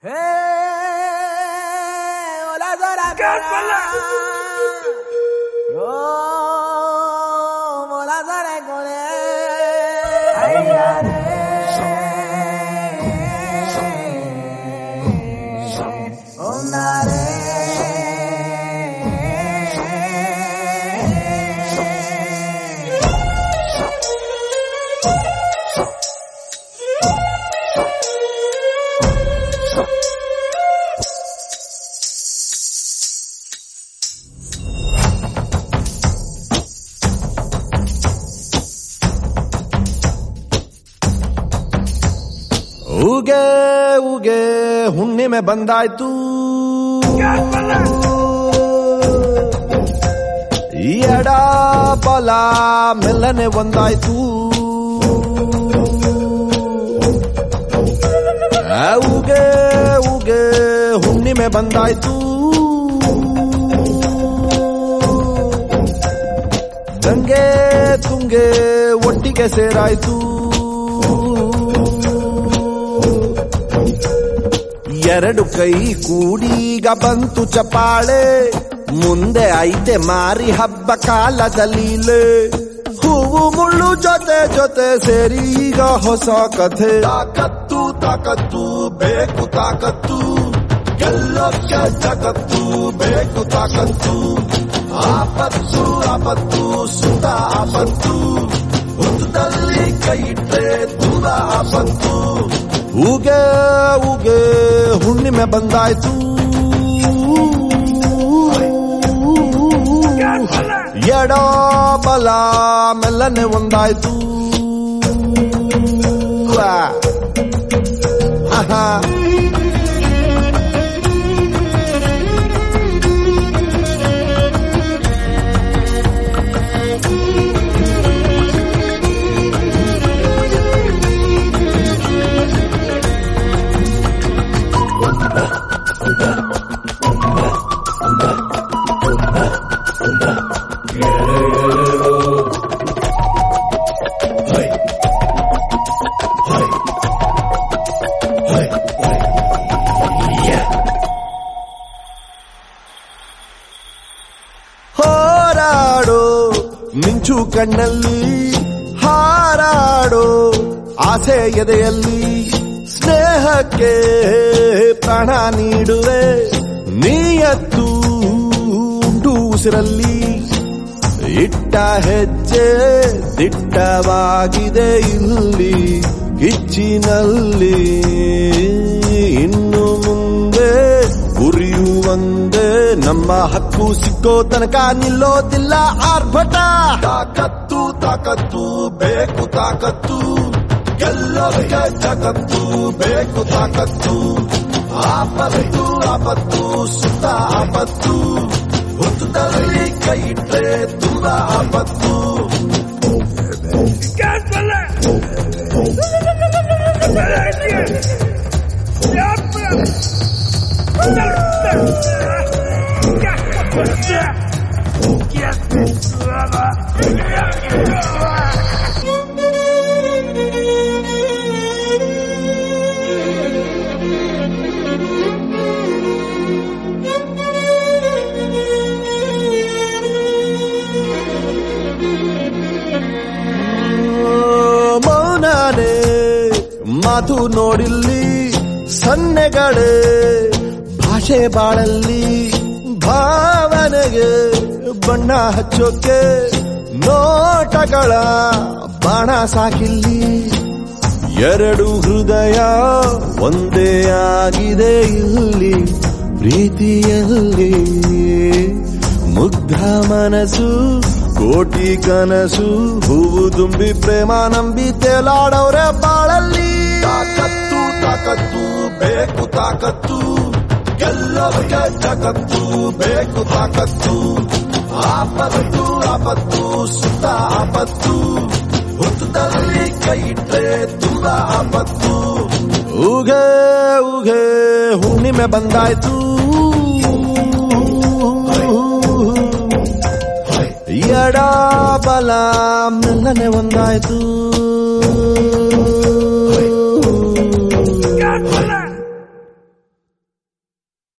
Hey, hola Dora. Oh, hola Dora Cole. Ay, are. Oh, nare. ಉಗೆ ಉಗೆ ಹುಣ್ಣಿಮೆ ಬಂದಾಯ್ತು ಎಡ ಬಲ ಮೆಲ್ಲನೆ ಒಂದಾಯ್ತು ಆ, ಉಗೆ ಉಗೆ ಹುಣ್ಣಿಮೆ ಬಂದಾಯ್ತು ಗಂಗೆ ತುಂಗೆ ಒಟ್ಟಿಗೆ ಸೇರಾಯ್ತು ಎರಡು ಕೈ ಕೂಡೀಗ ಬಂತು ಚಪಾಳೆ ಮುಂದೆ ಐತೆ ಮಾರಿ ಹಬ್ಬ ಕಾಲದಲ್ಲೀಲೆ ಹೂವು ಮುಳ್ಳು ಜೊತೆ ಜೊತೆ ಸೇರಿ ಈಗ ಹೊಸ ಕಥೆ ತಾಕತ್ತು ತಾಕತ್ತು ಬೇಕು ತಾಕತ್ತು ಗೆಲ್ಲೋಕ್ಕೆ ಜಗತ್ತು ಬೇಕು ತಾಕತ್ತು ಆಪತ್ತು ಆಪತ್ತು ಸುತ ಆಪತ್ತು ಹುತ್ತದಲ್ಲಿ ಕೈ ಇಟ್ಟರೆ ದೂರ ಆಪತ್ತು ಉಗೆ ಉಗೆ ಹುಣ್ಣಿಮೆ ಬಂದಾಯ್ತು ಎಡ ಬಲ ಮೆಲ್ಲನೆ ಒಂದಾಯ್ತು ಆ. ಆಹಾ. ಹೋರಾಡೋ ಮಿಂಚು ಕಣ್ಣಲ್ಲಿ ಹಾರಾಡೋ ಆಸೆ ಎದೆಯಲ್ಲಿ ಸ್ನೇಹಕ್ಕೆ ಪ್ರಾಣ ನೀಡುವೆ ನೀಯತ್ತು ಉಂಟು ಉಸಿರಲ್ಲಿ ಇಟ್ಟ ಹೆಜ್ಜೆ ದಿಟ್ಟವಾಗಿದೆ ಇಲ್ಲಿ ಕಿಚ್ಚಿನಲ್ಲಿ ಇನ್ನು ಮುಂದೆ ಉರಿಯುವಂದೆ ನಮ್ಮ ಹಕ್ಕು ಸಿಕ್ಕೋ ತನಕ ನಿಲ್ಲೋದಿಲ್ಲ ಆರ್ಭಟ ತಾಕತ್ತು ತಾಕತ್ತು ಬೇಕು ತಾಕತ್ತು ಗೆಲ್ಲೋದಕ್ಕೆ ಜಗತ್ತು ಬೇಕು ತಾಕತ್ತು ಆಪತ್ತು ಆಪತ್ತು ಸುತ್ತ ಆಪತ್ತು ಹುತ್ತದಲ್ಲಿ ಕೈ ಇಟ್ಟರೆ ದೂರ ಆಪತ್ತು ಮೌನಾನೆ ಮಾತು ನೋಡಿಲ್ಲಿ ಸನ್ನೆಗಳೇ ಭಾಷೆ ಬಾಳಲ್ಲಿ ಭಾವನೆಗೆ ಬಣ್ಣ ಹಚ್ಚೋಕೆ ನೋಟಗಳ ಬಾಣ ಸಾಕಿಲ್ಲಿ ಎರಡು ಹೃದಯ ಒಂದೇ ಆಗಿದೆ ಇಲ್ಲಿ ಪ್ರೀತಿಯಲ್ಲಿ ಮುಗ್ಧ ಮನಸ್ಸು ಕೋಟಿ ಕನಸು ಹೂವು ತುಂಬಿ ಪ್ರೇಮ ನಂಬಿ ತೇಲಾಡವ್ರೆ ಬಾಳಲ್ಲಿ ತಾಕತ್ತು ತಾಕತ್ತು ಬೇಕು ತಾಕತ್ತು ಗೆಲ್ಲೋದಕ್ಕೆ ಜಗತ್ತು ಬೇಕು ತಾಕತ್ತು ಆಪತ್ತು ಆಪತ್ತು ಸುತ್ತ ಆಪತ್ತು ಹುತ್ತದಲ್ಲಿ ಕೈ ಇಟ್ಟರೆ ದೂರ ಆಪತ್ತು ಉಗೆ ಉಗೆ ಹುಣ್ಣಿಮೆ ಬಂದಾಯ್ತು ಎಡ ಬಲ ಮೆಲ್ಲನೆ ಒಂದಾಯ್ತು